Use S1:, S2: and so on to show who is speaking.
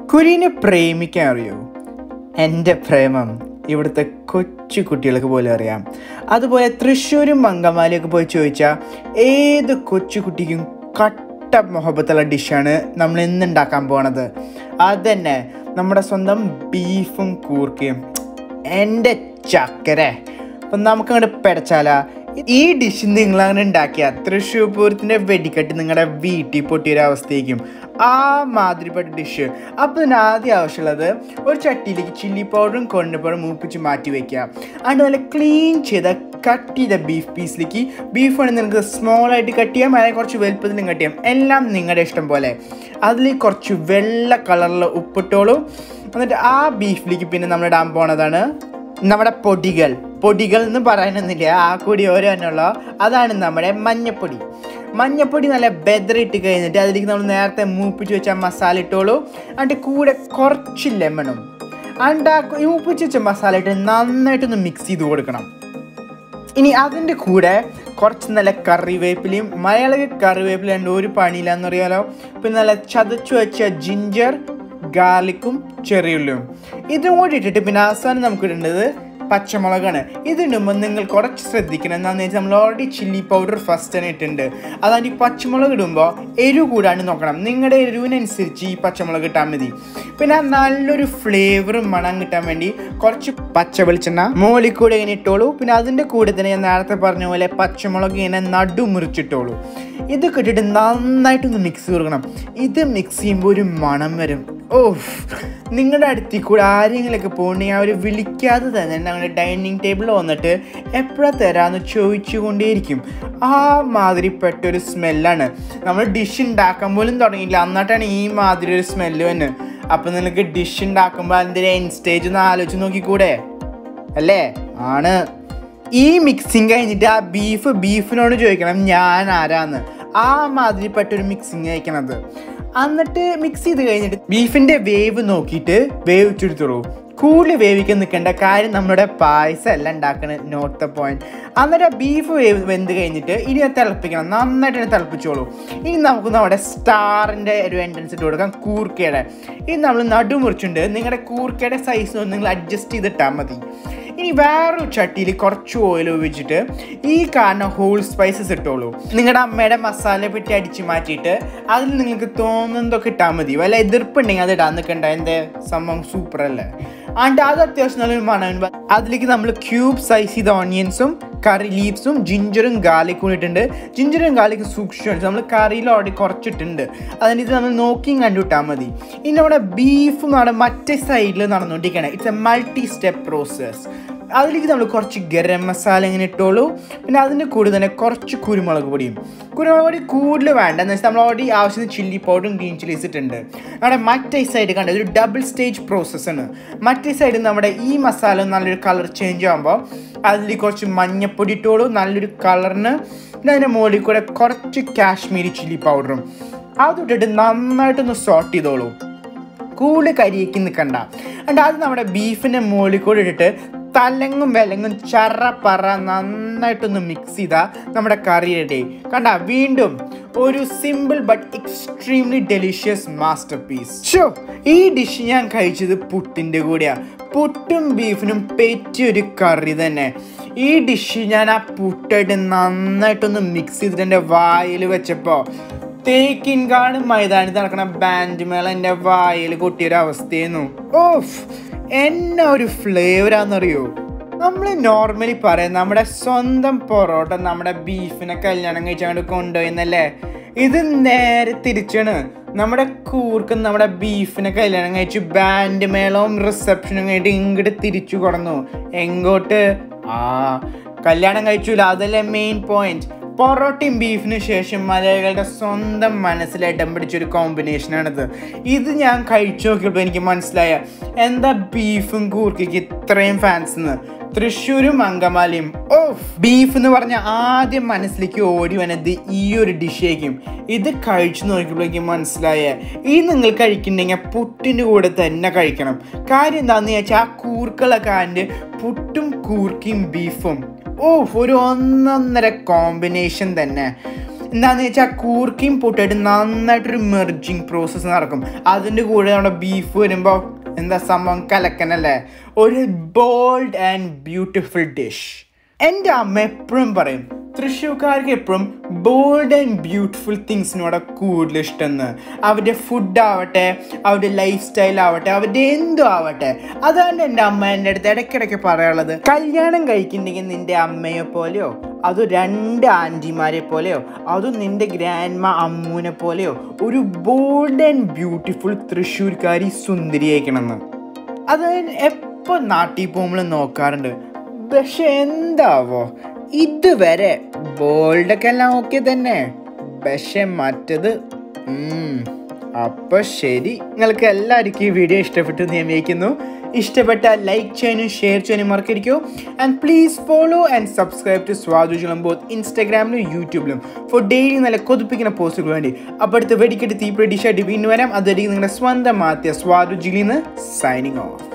S1: കുക്കുരിനെ പ്രേമിക്കാൻ അറിയോ എൻ്റെ പ്രേമം ഇവിടുത്തെ കൊച്ചു കുട്ടികൾക്ക് പോലും അറിയാം അതുപോലെ തൃശ്ശൂരും അങ്കമാലിയൊക്കെ പോയി ചോദിച്ചാൽ ഏത് കൊച്ചു കുട്ടിക്കും കട്ട മുഹബത്തുള്ള ഡിഷാണ് നമ്മൾ ഇന്ന് ഉണ്ടാക്കാൻ പോണത് അതന്നെ നമ്മുടെ സ്വന്തം ബീഫും കൂർക്കയും എൻ്റെ ചക്കര അപ്പം നമുക്കങ്ങോട്ട് പെടച്ചാല ഈ ഡിഷ് നിങ്ങൾ അങ്ങനെ ഉണ്ടാക്കിയ തൃശ്ശൂർ പൂരത്തിൻ്റെ വെടിക്കെട്ട് നിങ്ങളുടെ വീട്ടിൽ പൊട്ടിയൊരു അവസ്ഥയ്ക്കും ആ മാതിരിപ്പെട്ട ഡിഷ് അപ്പോൾ ഇതിന് ആദ്യം ആവശ്യമുള്ളത് ഒരു ചട്ടിയിലേക്ക് ചില്ലി പൗഡറും കൊണ്ടുപൗഡറും മൂപ്പിച്ച് മാറ്റി വെക്കുക അതിന് നല്ല ക്ലീൻ ചെയ്ത കട്ട് ചെയ്ത ബീഫ് പീസിലേക്ക് ബീഫ് വേണമെങ്കിൽ നിങ്ങൾക്ക് സ്മോൾ ആയിട്ട് കട്ട് ചെയ്യാം അല്ലെങ്കിൽ കുറച്ച് വലുപ്പത്തിലും കട്ട് ചെയ്യാം എല്ലാം നിങ്ങളുടെ ഇഷ്ടം പോലെ അതിലേക്ക് കുറച്ച് വെള്ള കളറിൽ ഉപ്പിട്ടോളൂ എന്നിട്ട് ആ ബീഫിലേക്ക് പിന്നെ നമ്മൾ ഇടാൻ പോണതാണ് നമ്മുടെ പൊടികൾ പൊടികൾ എന്ന് പറയാനൊന്നുമില്ല ആ കൂടി ഓരോന്നുള്ള അതാണ് നമ്മുടെ മഞ്ഞപ്പൊടി മഞ്ഞപ്പൊടി നല്ല ബെതറിട്ട് കഴിഞ്ഞിട്ട് അതിലേക്ക് നമ്മൾ നേരത്തെ മൂപ്പിച്ച് വെച്ച മസാല ഇട്ടോളൂ എന്നിട്ട് കൂടെ കുറച്ച് ലെമണും എന്നിട്ട് ആ ഈ മൂപ്പിച്ച് വെച്ച മസാല ഇട്ട് നന്നായിട്ടൊന്ന് മിക്സ് ചെയ്ത് കൊടുക്കണം ഇനി അതിൻ്റെ കൂടെ കുറച്ച് നല്ല കറിവേപ്പിലയും മലയാള കറിവേപ്പില ഒരു പണിയില്ലാന്ന് അറിയാലോ പിന്നെ നല്ല ചതച്ചു വെച്ച ജിഞ്ചർ ഗാർലിക്കും ചെറിയുള്ളിയും ഇതും കൂടി ഇട്ടിട്ട് പിന്നെ അവസാനം നമുക്ക് ഇടേണ്ടത് പച്ചമുളകാണ് ഇതിടുമ്പോൾ നിങ്ങൾ കുറച്ച് ശ്രദ്ധിക്കണം എന്താണെന്ന് വെച്ചാൽ നമ്മൾ ഓൾറെഡി ചില്ലി പൗഡർ ഫസ്റ്റ് തന്നെ ഇട്ടിട്ടുണ്ട് അതായത് ഈ പച്ചമുളക് ഇടുമ്പോൾ എരിവ് കൂടാണ്ട് നോക്കണം നിങ്ങളുടെ എരിവിനനുസരിച്ച് ഈ പച്ചമുളക് ഇട്ടാൽ മതി പിന്നെ ആ നല്ലൊരു ഫ്ലേവറും മണം കിട്ടാൻ വേണ്ടി കുറച്ച് പച്ച വെളിച്ചെണ്ണ മോളിൽ കൂടെ ഇങ്ങനെ ഇട്ടോളൂ പിന്നെ അതിൻ്റെ കൂടെ തന്നെ ഞാൻ നേരത്തെ പറഞ്ഞ പോലെ പച്ചമുളക് ഇങ്ങനെ നടു മുറിച്ചിട്ടോളൂ ഇത് കിട്ടിയിട്ട് നന്നായിട്ടൊന്ന് മിക്സ് കൊടുക്കണം ഇത് മിക്സ് ചെയ്യുമ്പോൾ ഒരു മണം വരും ഓഫ് നിങ്ങളുടെ അടുത്തിൽ കൂടെ ആരെങ്കിലുമൊക്കെ പോകണമെങ്കിൽ അവർ വിളിക്കാതെ തന്നെ ഞങ്ങളുടെ ഡൈനിങ് ടേബിളിൽ വന്നിട്ട് എപ്പോഴാണ് തരാമെന്ന് ചോദിച്ചുകൊണ്ടേയിരിക്കും ആ മാതിരിപ്പെട്ട ഒരു സ്മെല്ലാണ് നമ്മൾ ഡിഷ് ഉണ്ടാക്കാൻ പോലും തുടങ്ങിയില്ല എന്നിട്ടാണ് ഈ മാതിരി ഒരു സ്മെല്ല് തന്നെ അപ്പം നിനക്ക് ഡിഷ് ഉണ്ടാക്കുമ്പോൾ അതിൻ്റെ എൻ സ്റ്റേജ് ഒന്ന് ആലോചിച്ച് നോക്കിക്കൂടെ അല്ലേ ആണ് ഈ മിക്സിങ് കഴിഞ്ഞിട്ട് ആ ബീഫ് ബീഫിനോട് ചോദിക്കണം ഞാൻ ആരാന്ന് ആ മാതിരിപ്പെട്ട ഒരു മിക്സിങ് കഴിക്കണത് എന്നിട്ട് മിക്സ് ചെയ്ത് കഴിഞ്ഞിട്ട് ബീഫിന്റെ വേവ് നോക്കിയിട്ട് വേവിച്ചെടുത്തോളൂ കൂടുതൽ വേവിക്കാൻ നിൽക്കേണ്ട കാര്യം നമ്മുടെ പായസം എല്ലാം ഉണ്ടാക്കണ നോട്ട് ദ പോയിന്റ് എന്നിട്ട് ആ ബീഫ് വേവ് വെന്ത് കഴിഞ്ഞിട്ട് ഇനി അത് തിളപ്പിക്കണം നന്നായിട്ട് തന്നെ തിളപ്പിച്ചോളൂ ഇനി നമുക്ക് നമ്മുടെ സ്റ്റാറിൻ്റെ ഒരു എൻട്രൻസ് ഇട്ട് കൊടുക്കാം കൂർക്കയുടെ ഇനി നമ്മൾ നടുമുറിച്ചുണ്ട് നിങ്ങളുടെ കൂർക്കയുടെ സൈസ് നിങ്ങൾ അഡ്ജസ്റ്റ് ചെയ്തിട്ടാൽ മതി ഇനി വേറൊരു ചട്ടിയിൽ കുറച്ച് ഓയിൽ ഉപയോഗിച്ചിട്ട് ഈ കാണുന്ന ഹോൾ സ്പൈസസ് ഇട്ടോളൂ നിങ്ങളുടെ അമ്മയുടെ മസാല പെട്ടി അടിച്ച് മാറ്റിയിട്ട് അതിൽ നിങ്ങൾക്ക് തോന്നുന്നതൊക്കെ ഇട്ടാൽ മതി വല്ല എതിർപ്പുണ്ടെങ്കിൽ അത് ഇടാൻ നിൽക്കണ്ട എൻ്റെ സംഭവം സൂപ്പർ അല്ലേ ആണ്ട് അത് അത്യാവശ്യം നല്ലൊരു മണം അതിലേക്ക് നമ്മൾ ക്യൂബ് സൈസ് ചെയ്ത ഓണിയൻസും കറി ലീവ്സും ജിഞ്ചറും ഗാർലിക്കും ഇട്ടിട്ടുണ്ട് ജിഞ്ചറും ഗാർലിക്കും സൂക്ഷിച്ചു നമ്മൾ കറിയിൽ ഓൾറെഡി കുറച്ചിട്ടുണ്ട് അതിനിത് നമ്മൾ നോക്കിയും കണ്ടുവിട്ടാൽ മതി ഇനി നമ്മുടെ ബീഫ് നമ്മുടെ മറ്റേ സൈഡിൽ നടന്നുകൊണ്ടിരിക്കുകയാണ് it's a multi step process അതിലേക്ക് നമ്മൾ കുറച്ച് ഗരം മസാല ഇങ്ങനെ ഇട്ടോളൂ പിന്നെ അതിൻ്റെ കൂടെ തന്നെ കുറച്ച് കുരുമുളക് പൊടിയും കുരുമുളക് പൊടി കൂടുതൽ വേണ്ട എന്ന് വെച്ചാൽ നമ്മൾ ഓൾറെഡി ആവശ്യത്തിന് ചില്ലി പൗഡറും ഗ്രീൻ ചില്ലീസ് ഇട്ടുണ്ട് നമ്മുടെ മറ്റേ സൈഡ് കണ്ടത് ഒരു ഡബിൾ സ്റ്റേജ് പ്രോസസ്സാണ് മറ്റേ സൈഡിൽ നമ്മുടെ ഈ മസാല നല്ലൊരു കളർ ചേഞ്ച് ആകുമ്പോൾ അതിൽ കുറച്ച് മഞ്ഞപ്പൊടി ഇട്ടോളൂ നല്ലൊരു കളറിന് പിന്നെ അതിൻ്റെ മുകളിൽ കൂടെ കുറച്ച് കാശ്മീരി ചില്ലി പൗഡറും അതിട്ടിട്ട് നന്നായിട്ടൊന്ന് സോട്ട് ചെയ്തോളൂ കൂടുതൽ കരിയേക്ക് നിൽക്കണ്ട എന്നിട്ട് അത് നമ്മുടെ ബീഫിൻ്റെ മുകളിൽ കൂടെ ഇട്ടിട്ട് തലങ്ങും വിലങ്ങും ചറ പറ നന്നായിട്ടൊന്ന് മിക്സ് ചെയ്താൽ നമ്മുടെ കറി റെഡി കണ്ട വീണ്ടും ഒരു simple but extremely delicious masterpiece show ഈ ഡിഷ് ഞാൻ കഴിച്ചത് പുട്ടിൻ്റെ കൂടെയാണ് പുട്ടും ബീഫിനും പറ്റിയൊരു കറി തന്നെ ഈ ഡിഷ് ഞാൻ ആ പുട്ടായിട്ട് നന്നായിട്ടൊന്ന് മിക്സ് ചെയ്തിട്ട് എൻ്റെ വായിൽ വെച്ചപ്പോൾ തേക്കിൻകാട് മൈതാനത്ത് നടക്കുന്ന ബാൻഡ് മേള എൻ്റെ വായിൽ കൊട്ടിയൊരു അവസ്ഥയായിരുന്നു ഓഫ് എന്നെ ഒരു ഫ്ലേവറാന്നറിയോ നമ്മൾ നോർമലി പറയും നമ്മുടെ സ്വന്തം പൊറോട്ട നമ്മുടെ ബീഫിനെ കല്യാണം കഴിച്ചാണ്ട് കൊണ്ടുപോയെന്നല്ലേ ഇത് നേരെ തിരിച്ചാണ് നമ്മുടെ കൂർക്കും നമ്മുടെ ബീഫിനെ കല്യാണം കഴിച്ചു ബാൻഡ് മേളവും റിസപ്ഷനും കഴിഞ്ഞിട്ട് ഇങ്ങോട്ട് തിരിച്ചു കൊടുന്നു എങ്ങോട്ട് ആ കല്യാണം കഴിച്ചില്ല അതല്ലേ മെയിൻ പോയിന്റ് പൊറോട്ടയും ബീഫിന് ശേഷം മലയാളികളുടെ സ്വന്തം മനസ്സിൽ ഇടം പിടിച്ചൊരു കോമ്പിനേഷനാണിത് ഇത് ഞാൻ കഴിച്ചു നോക്കിയപ്പോൾ എനിക്ക് മനസ്സിലായ എന്താ ബീഫും കൂർക്കയ്ക്ക് ഇത്രയും ഫാൻസ് എന്ന് തൃശ്ശൂരും അങ്കമാലിയും ഓ ബീഫ് എന്ന് പറഞ്ഞ ആദ്യം മനസ്സിലേക്ക് ഓടി വന്നത് ഈ ഒരു ഡിഷേക്കും ഇത് കഴിച്ചു നോക്കിയപ്പോഴേക്കും മനസ്സിലായ ഈ നിങ്ങൾ കഴിക്കുന്നുണ്ടെങ്കിൽ പുട്ടിൻ്റെ കൂടെ തന്നെ കഴിക്കണം കാര്യം എന്താണെന്ന് വെച്ചാൽ ആ കൂർക്കളൊക്കെ അതിൻ്റെ പുട്ടും കൂർക്കയും ബീഫും ഓ ഒരു ഒന്നൊന്നര കോമ്പിനേഷൻ തന്നെ എന്താണെന്ന് വെച്ചാൽ കൂർക്കയും പൊട്ടായിട്ട് നന്നായിട്ടൊരു മെർജിങ് പ്രോസസ്സ് നടക്കും അതിൻ്റെ കൂടെ നമ്മുടെ ബീഫ് വരുമ്പോൾ എന്താ സംഭവം കലക്കനല്ലേ ഒരു ബോൾഡ് ആൻഡ് ബ്യൂട്ടിഫുൾ ഡിഷ് എൻ്റെ അമ്മ എപ്പോഴും പറയും തൃശ്ശൂർക്കാർക്ക് എപ്പോഴും ബോൾഡ് ആൻഡ് ബ്യൂട്ടിഫുൾ തിങ്സിനോട് കൂടുതൽ ഇഷ്ടമെന്ന് അവരുടെ ഫുഡ് ആവട്ടെ അവരുടെ ലൈഫ് സ്റ്റൈൽ ആവട്ടെ അവരുടെ എന്തോ ആവട്ടെ അതാണ് എൻ്റെ അമ്മ എൻ്റെ അടുത്ത് ഇടയ്ക്കിടയ്ക്ക് പറയാനുള്ളത് കല്യാണം കഴിക്കുന്നുണ്ടെങ്കിൽ നിൻ്റെ അമ്മയെ പോലെയോ അതോ രണ്ട് ആൻറ്റിമാരെ പോലെയോ അതോ നിൻ്റെ ഗ്രാൻഡ്മ അമ്മൂനെ പോലെയോ ഒരു ബോൾഡ് ആൻഡ് ബ്യൂട്ടിഫുൾ തൃശ്ശൂർക്കാരി സുന്ദരിയായിരിക്കണമെന്ന് അത് എപ്പോൾ നാട്ടിൽ പോകുമ്പോൾ നോക്കാറുണ്ട് പക്ഷെ എന്താവോ ഇതുവരെ ബോൾഡൊക്കെ എല്ലാം ഓക്കെ തന്നെ പക്ഷെ മറ്റത് ഉം, അപ്പൊ ശരി നിങ്ങൾക്ക് എല്ലാവർക്കും ഈ വീഡിയോ ഇഷ്ടപ്പെട്ടു എന്ന് ഞാൻ വിചാരിക്കുന്നു ഇഷ്ടപ്പെട്ടാൽ ലൈക്ക് ചെയ്യാനും ഷെയർ ചെയ്യാനും മറക്കരുക്കോ and please follow and subscribe to സ്വാദു ചുളം ബോത്ത് ഇൻസ്റ്റാഗ്രാമിലും യൂട്യൂബിലും ഫോർ ഡെയിലി നല്ല കൊതിപ്പിക്കുന്ന പോസ്റ്റുകൾ വേണ്ടി അപ്പോൾ അടുത്ത് വെടിക്കെട്ട് തീ പ്രഡിഷായിട്ട് വീണ്ടും വരാം അതായിരിക്കും നിങ്ങളുടെ സ്വന്തം മാത്തിയ സ്വാദു ജിലിന്ന് സൈനിങ് ഓഫ്